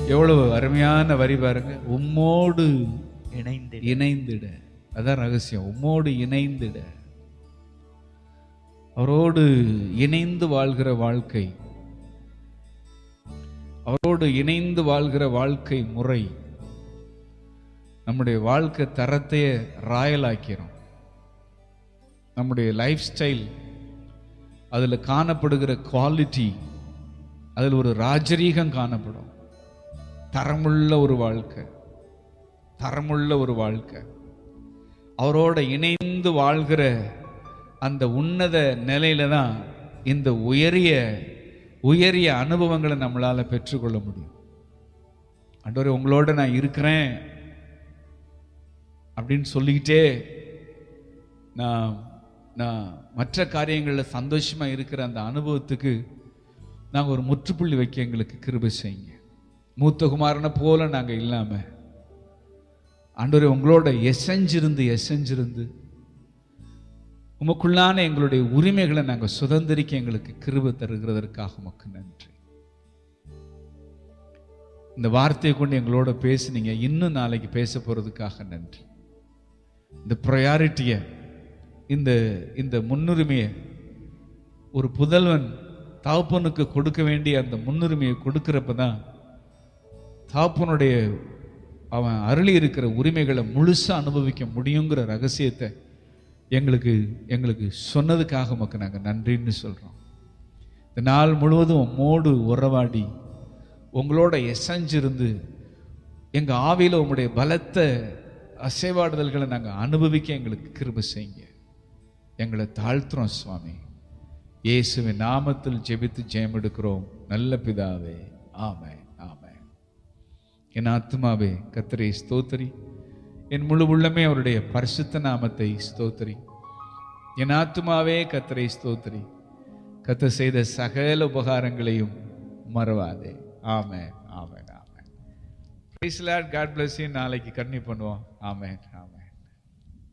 எவ்வளவு அருமையான வரி பாருங்க உம்மோடு இணைந்து இணைந்திட அதான் ரகசியம் உம்மோடு இணைந்திட அவரோடு இணைந்து வாழ்கிற வாழ்க்கை அவரோடு இணைந்து வாழ்கிற வாழ்க்கை முறை நம்முடைய வாழ்க்கை தரத்தையே ராயலாக்கிறோம் நம்முடைய லைஃப் ஸ்டைல் அதில் காணப்படுகிற குவாலிட்டி அதில் ஒரு ராஜரீகம் காணப்படும் தரமுள்ள ஒரு வாழ்க்கை தரமுள்ள ஒரு வாழ்க்கை அவரோட இணைந்து வாழ்கிற அந்த உன்னத நிலையில தான் இந்த உயரிய உயரிய அனுபவங்களை நம்மளால பெற்றுக்கொள்ள முடியும் ஆண்டவரே உங்களோட நான் இருக்கிறேன் அப்படின்னு சொல்லிக்கிட்டே நான் நான் மற்ற காரியங்களில் சந்தோஷமா இருக்கிற அந்த அனுபவத்துக்கு நாங்கள் ஒரு முற்றுப்புள்ளி வைக்க எங்களுக்கு கிருபை செய்யுங்க மூத்த குமாரனை போல நாங்கள் இல்லாமல் ஆண்டவரே உங்களோட எசைஞ்சிருந்து எசைஞ்சிருந்து உமக்குள்ளான எங்களுடைய உரிமைகளை நாங்கள் சுதந்திரிக்க எங்களுக்கு கிருபை தருகிறதற்காக உமக்கு நன்றி இந்த வார்த்தையை கொண்டு எங்களோட பேசுனீங்க இன்னும் நாளைக்கு பேச போறதுக்காக நன்றி இந்த ப்ரையாரிட்டியை இந்த இந்த முன்னுரிமையை ஒரு புதல்வன் தாப்பனுக்கு கொடுக்க வேண்டிய அந்த முன்னுரிமையை கொடுக்கிறப்ப தான் தாப்பனுடைய அவன் அருளி இருக்கிற உரிமைகளை முழுசா அனுபவிக்க முடியுங்கிற ரகசியத்தை எங்களுக்கு எங்களுக்கு சொன்னதுக்காக உமக்கு நாங்கள் நன்றின்னு சொல்கிறோம் இந்த நாள் முழுவதும் உம்மோடு உறவாடி உங்களோட எசைஞ்சிருந்து எங்கள் ஆவியில் உங்களுடைய பலத்த அசைவாடுதல்களை நாங்கள் அனுபவிக்க எங்களுக்கு கிருபை செய்யுங்க எங்களை தாழ்த்துறோம் சுவாமி இயேசுவின் நாமத்தில் ஜெபித்து ஜெயம் எடுக்கிறோம் நல்ல பிதாவே ஆமென் ஆமென் என் ஆத்மாவே கத்தரை ஸ்தோத்திரி என் முழு உள்ளமே அவருடைய பரிசுத்த நாமத்தை ஸ்தோத்திரி என் ஆத்மாவே கத்தரை ஸ்தோத்திரி கத்த செய்த சகல உபகாரங்களையும் மறவாதே amen amen amen praise lord god bless you நாளைக்கு கண்ணி பண்ணுவோம் ஆமென் ஆமென்